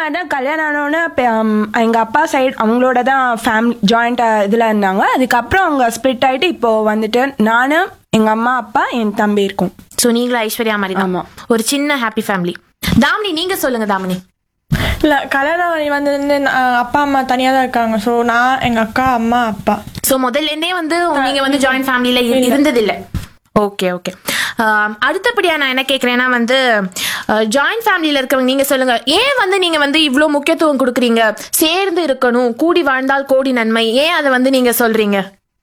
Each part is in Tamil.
மாதிரி தான் கல்யாணம் ஆனோடனே எங்கள் அப்பா சைடு அவங்களோட தான் ஃபேமிலி ஜாயிண்ட் இதில் இருந்தாங்க அதுக்கப்புறம் அவங்க ஸ்ப்ளிட் ஆகிட்டு இப்போ வந்துட்டு நான் எங்கள் அம்மா அப்பா என் தம்பி இருக்கோம் சோ நீங்களும் ஐஸ்வர்யா மாதிரி தான் ஆமா. ஒரு சின்ன ஹாப்பி ஃபேமிலி தாமினி நீங்க சொல்லுங்க தாமினி இல்லை கல்யாணம் ஆகி வந்து நான் அப்பா அம்மா தனியாக தான் இருக்காங்க ஸோ நான் எங்கள் அக்கா அம்மா அப்பா சோ முதல்ல இருந்தே வந்து நீங்க வந்து ஜாயிண்ட் ஃபேமிலில இருந்தது இல்ல ஓகே ஓகே அடுத்தபடியா நான் என்ன கேக்குறேன்னா வந்து ஜாயிண்ட் ஃபேமிலில இருக்கவங்க நீங்க சொல்லுங்க ஏன் வந்து நீங்க வந்து இவ்ளோ முக்கியத்துவம் கொடுக்குறீங்க சேர்ந்து இருக்கணும் கூடி வாழ்ந்தால் கோடி நன்மை ஏன் அதை வந்து நீங்க சொல்றீங்க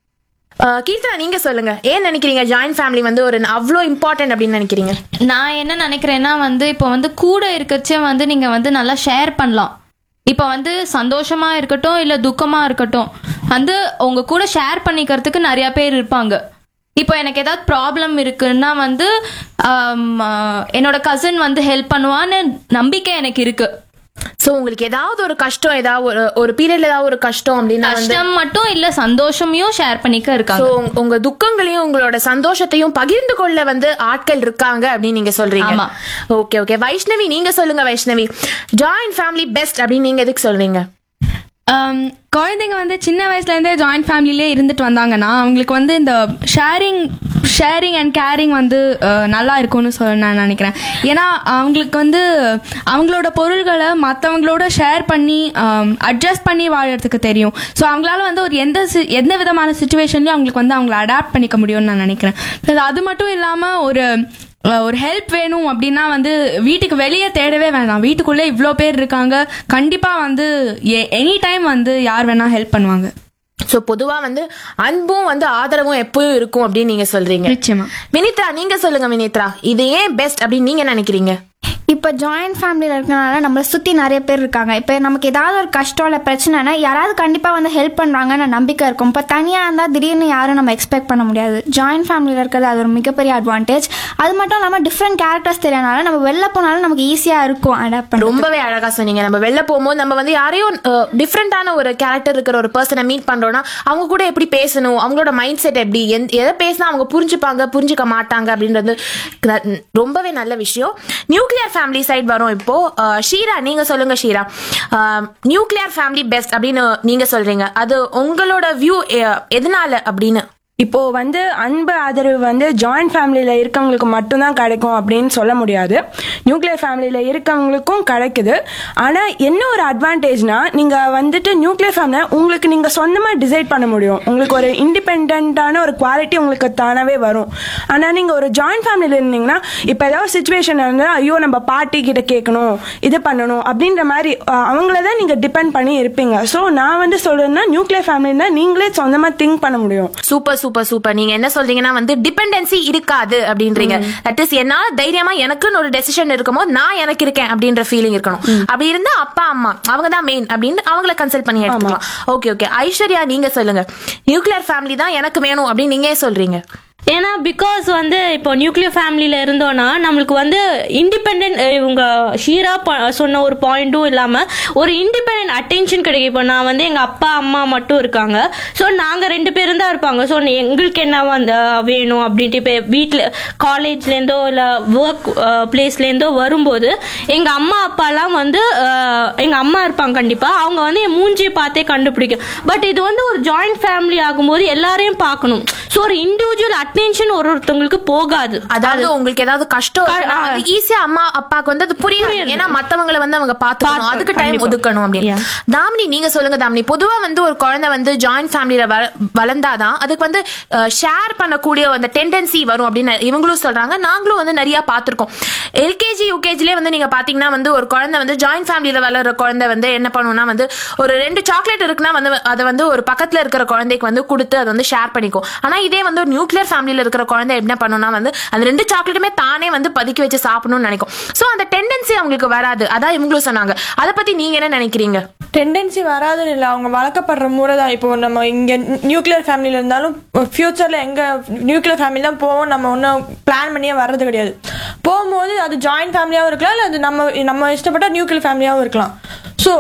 அஹ், கீர்த்தனா நீங்க சொல்லுங்க ஏன் நினைக்கிறீங்க ஜாயிண்ட் ஃபேமிலி வந்து ஒரு அவ்வளோ இம்பார்ட்டன்ட் அப்படின்னு நினைக்கிறீங்க நான் என்ன நினைக்கிறேன்னா வந்து இப்போ வந்து கூட இருக்கச்சே வந்து நீங்க வந்து நல்லா ஷேர் பண்ணலாம் இப்போ வந்து சந்தோஷமா இருக்கட்டும் இல்ல துக்கமா இருக்கட்டும் வந்து உங்க கூட ஷேர் பண்ணிக்கிறதுக்கு நிறைய பேர் இருப்பாங்க இப்போ எனக்கு ஏதாவது ப்ராப்ளம் இருக்குன்னா வந்து ஆம், ஆ, என்னோட கசின் வந்து ஹெல்ப் பண்ணுவான்னு நம்பிக்கை எனக்கு இருக்கு சோ உங்களுக்கு ஏதாவது ஒரு கஷ்டம் ஏதாவது ஒரு ஒரு பீரியட்ல ஏதாவது ஒரு கஷ்டம் அப்படின்னா வந்து கஷ்டம் மட்டும் இல்ல சந்தோஷமையும் ஷேர் பண்ணிக்க இருக்காங்க சோ உங்க துக்கங்களையும் உங்களோட சந்தோஷத்தையும் பகிர்ந்து கொள்ள வந்து ஆட்கள் இருக்காங்க அப்படின்னு நீங்க சொல்றீங்க ஆமா. ஓகே ஓகே வைஷ்ணவி நீங்க சொல்லுங்க வைஷ்ணவி ஜாயிண்ட் ஃபேமிலி பெஸ்ட் அப்படின்னு நீங்க எதுக்கு சொல்றீங்க ஆம், குழந்தைங்க வந்து சின்ன வயசுல இருந்தே ஜாயிண்ட் ஃபேமிலிலே இருந்துட்டு வந்தாங்கன்னா அவங்களுக்கு வந்து இந்த ஷேரிங் ஷேரிங் அண்ட் கேரிங் வந்து அஹ், நல்லா இருக்கும்னு சொல்ல நான் நினைக்கிறேன் ஏன்னா அவங்களுக்கு வந்து அவங்களோட பொருள்களை மற்றவங்களோட ஷேர் பண்ணி அட்ஜஸ்ட் பண்ணி வாழறதுக்கு தெரியும் ஸோ அவங்களால வந்து ஒரு எந்த சி- எந்த விதமான சுச்சுவேஷன்லையும் அவங்களுக்கு வந்து அவங்கள அடாப்ட் பண்ணிக்க முடியும்னு நான் நினைக்கிறேன் Plus அது மட்டும் இல்லாமல் ஒரு அஹ் ஒரு ஹெல்ப் வேணும் அப்படின்னா வந்து வீட்டுக்கு வெளியே தேடவே வேணாம் வீட்டுக்குள்ளே இவ்வளோ பேர் இருக்காங்க கண்டிப்பாக வந்து எனி டைம் வந்து யார் வேணா ஹெல்ப் பண்ணுவாங்க சோ பொதுவா வந்து அன்பும் வந்து ஆதரவும் எப்பவும் இருக்கும் அப்படின்னு நீங்க சொல்றீங்க நிச்சயமா வினித்ரா நீங்க சொல்லுங்க வினித்ரா இது ஏன் பெஸ்ட் அப்படின்னு நீங்க நினைக்கிறீங்க இப்போ ஜாயிண்ட் ஃபேமிலியில் இருக்கனால நம்மளை சுற்றி நிறைய பேர் இருக்காங்க இப்போ நமக்கு ஏதாவது ஒரு கஷ்டம் இல்லை பிரச்சனைனா யாராவது கண்டிப்பாக வந்து ஹெல்ப் பண்ணுறாங்கன்னு நம்பிக்கை இருக்கும் இப்போ தனியாக இருந்தால் திடீர்னு யாரும் நம்ம எக்ஸ்பெக்ட் பண்ண முடியாது ஜாயிண்ட் ஃபேமிலியில் இருக்கிறது அது ஒரு மிகப்பெரிய அட்வான்டேஜ் அது மட்டும் இல்லாமல் டிஃப்ரெண்ட் கேரக்டர்ஸ் தெரியனால நம்ம வெளில போனாலும் நமக்கு ஈஸியாக இருக்கும் அடாப்ட் பண்ண ரொம்பவே அழகா சொன்னீங்க நம்ம வெளில போகும்போது நம்ம வந்து யாரையும் டிஃப்ரெண்டான ஒரு கேரக்டர் இருக்கிற ஒரு பர்சனை மீட் பண்றோம்னா அவங்க கூட எப்படி பேசணும் அவங்களோட மைண்ட் செட் எப்படி எந்த- எதை பேசினா அவங்க புரிஞ்சுப்பாங்க புரிஞ்சுக்க மாட்டாங்க அப்படின்றது க- ரொம்பவே நல்ல விஷயம் நியூக்ளியர் ஃபேமிலி சைடு வரும் இப்போ அஹ், ஷீரா நீங்க சொல்லுங்க ஷீரா நியூக்ளியர் ஃபேமிலி பெஸ்ட் அப்படின்னு நீங்க சொல்றீங்க அது உங்களோட வியூ எதனால அப்படின்னு இப்போ வந்து அன்பு ஆதரவு வந்து ஜாயிண்ட் ஃபேமிலியில் இருக்கவங்களுக்கு மட்டும்தான் கிடைக்கும் அப்படின்னு சொல்ல முடியாது நியூக்ளியர் ஃபேமிலியில் இருக்கவங்களுக்கும் கிடைக்குது ஆனால் என்ன ஒரு அட்வான்டேஜ்னா நீங்கள் வந்துட்டு நியூக்ளியர் ஃபேமிலியில் உங்களுக்கு நீங்கள் சொந்தமாக டிசைட் பண்ண முடியும் உங்களுக்கு ஒரு இண்டிபெண்ட்டான ஒரு குவாலிட்டி உங்களுக்கு தானாகவே வரும் ஆனால் நீங்கள் ஒரு ஜாயிண்ட் ஃபேமிலியில் இருந்தீங்கன்னா இப்போ ஏதாவது ஒரு சுச்சுவேஷன் இருந்தால் ஐயோ நம்ம பாட்டி கிட்ட கேட்கணும் இது பண்ணணும் அப்படின்ற மாதிரி அஹ், அவங்கள தான் நீங்கள் டிபெண்ட் பண்ணி இருப்பீங்க ஸோ நான் வந்து சொல்கிறேன்னா நியூக்ளியர் ஃபேமிலினா நீங்களே சொந்தமாக திங்க் பண்ண முடியும் சூப்பர் சூப்பர் சூப்பர் நீங்க என்ன சொல்றீங்கன்னா வந்து டிபெண்டன்சி இருக்காது அப்படின்றீங்க தட் இஸ் என்னால தைரியமா எனக்குன்னு ஒரு டெசிஷன் இருக்கும்போது நான் எனக்கு இருக்கேன் அப்படின்ற ஃபீலிங் இருக்கணும் அப்படி இருந்தா அப்பா அம்மா அவங்க தான் மெயின் அப்படின்னு அவங்கள கன்சல்ட் பண்ணி எடுத்துக்கலாம் ஓகே ஓகே ஐஸ்வர்யா நீங்க சொல்லுங்க நியூக்ளியர் ஃபேமிலி தான் எனக்கு வேணும் அப்படின்னு நீங்க ஏன் சொல்றீங்க ஏன்னா பிகாஸ் வந்து இப்போ நியூக்ளியர் ஃபேமிலியில இருந்தோம்னா நம்மளுக்கு வந்து இண்டிபெண்ட் இவங்க ஷீரா ப- சொன்ன ஒரு பாயிண்ட்டும் இல்லாம ஒரு இண்டிபெண்ட் அட்டென்ஷன் கிடைக்கும் இப்போ நான் வந்து எங்க அப்பா அம்மா மட்டும் இருக்காங்க ஸோ நாங்க ரெண்டு பேரும் தான் இருப்பாங்க ஸோ எங்களுக்கு என்ன வந்து வேணும் அப்படின்ட்டு இப்போ வீட்டில் காலேஜ்லேருந்தோ இல்லை ஒர்க் பிளேஸ்லேருந்தோ வரும்போது எங்க அம்மா அப்பாலாம் வந்து அஹ், எங்க அம்மா இருப்பாங்க கண்டிப்பா அவங்க வந்து என் மூஞ்சியை பார்த்தே கண்டுபிடிக்கும் பட் இது வந்து ஒரு ஜாயிண்ட் ஃபேமிலி ஆகும்போது எல்லாரையும் பார்க்கணும் ஸோ ஒரு இண்டிவிஜுவல் அட்டென்ஷன் ஒரு ஒருத்தவங்களுக்கு போகாது அதாவது உங்களுக்கு ஏதாவது கஷ்டம் இருக்குன்னா ஆ. வந்து ஈஸியா அம்மா அப்பாக்கு வந்து அது புரியும் ஏன்னா மத்தவங்கள வந்து அவங்க பாத்துக்கணும் பார்த்து- அதுக்கு டைம் கண்டிப்பா. ஒதுக்கணும் அப்படின்னு Yeah. தாமினி நீங்க சொல்லுங்க தாமினி பொதுவா வந்து ஒரு குழந்தை வந்து ஜாயிண்ட் ஃபேமிலியில வளர்ந்தாதான் அதுக்கு வந்து ஷேர் பண்ணக்கூடிய அந்த டெண்டன்சி வரும் அப்படின்னு இவங்களும் சொல்றாங்க நாங்களும் வந்து நிறைய பார்த்திருக்கோம் எல்கேஜி யூகேஜிலே வந்து நீங்க பாத்தீங்கன்னா வந்து ஒரு குழந்தை வந்து ஜாயிண்ட் ஃபேமிலியில வளர்ற குழந்தை வந்து என்ன பண்ணும்னா வந்து ஒரு ரெண்டு சாக்லேட் இருக்குன்னா வந்து அதை வந்து ஒரு பக்கத்துல இருக்கிற குழந்தைக்கு வந்து கொடுத்து அதை வந்து ஷேர் பண்ணிக்கும் ஆனா இதே வந்து ஒரு நியூக்ளியர் ஃபேமிலியில இருக்கிற குழந்தை என்ன பண்ணும்னா வந்து அந்த ரெண்டு சாக்லேட்டுமே தானே வந்து பதுக்கி வச்சு சாப்பிடணும்னு நினைக்கும் சோ அந்த டெண்டன்சி அவங்களுக்கு வராது அதான் இவங்களும் சொன்னாங்க அதை பத்தி நீங்க என்ன நினைக்கிறீங்க டெண்டன்சி வராதுன்னு இல்லை அவங்க வளர்க்கப்படுற முறை தான் இப்போ நம்ம இங்கே நியூக்ளியர் ஃபேமிலியில் இருந்தாலும் ஃப்யூச்சரில் எங்கே நியூக்ளியர் ஃபேமிலி தான் போவோம் நம்ம ஒன்றும் பிளான் பண்ணியே வர்றது கிடையாது போகும்போது அது ஜாயிண்ட் ஃபேமிலியாகவும் இருக்கலாம் இல்லை அது நம்ம நம்ம இஷ்டப்பட்ட நியூக்ளியர் ஃபேமிலியாகவும் இருக்கலாம் ஸோ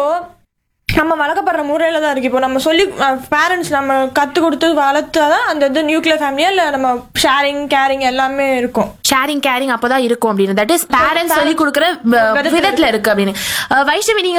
நம்ம வளர்க்கப்படுற முறையில் தான் இருக்குது இப்போ நம்ம சொல்லி பேரண்ட்ஸ் நம்ம கற்றுக் கொடுத்து வளர்த்தா தான் அந்த இது நியூக்ளியர் ஃபேமிலியா இல்லை நம்ம ஷேரிங் கேரிங் எல்லாமே இருக்கும் ஷேரிங் கேரிங் அப்பதான் இருக்கும் அப்படின்னு தட் இஸ் பேரண்ட்ஸ் சொல்லி கொடுக்குற விதத்துல இருக்கு அப்படின்னு அஹ் வைஷ்ணவி நீங்க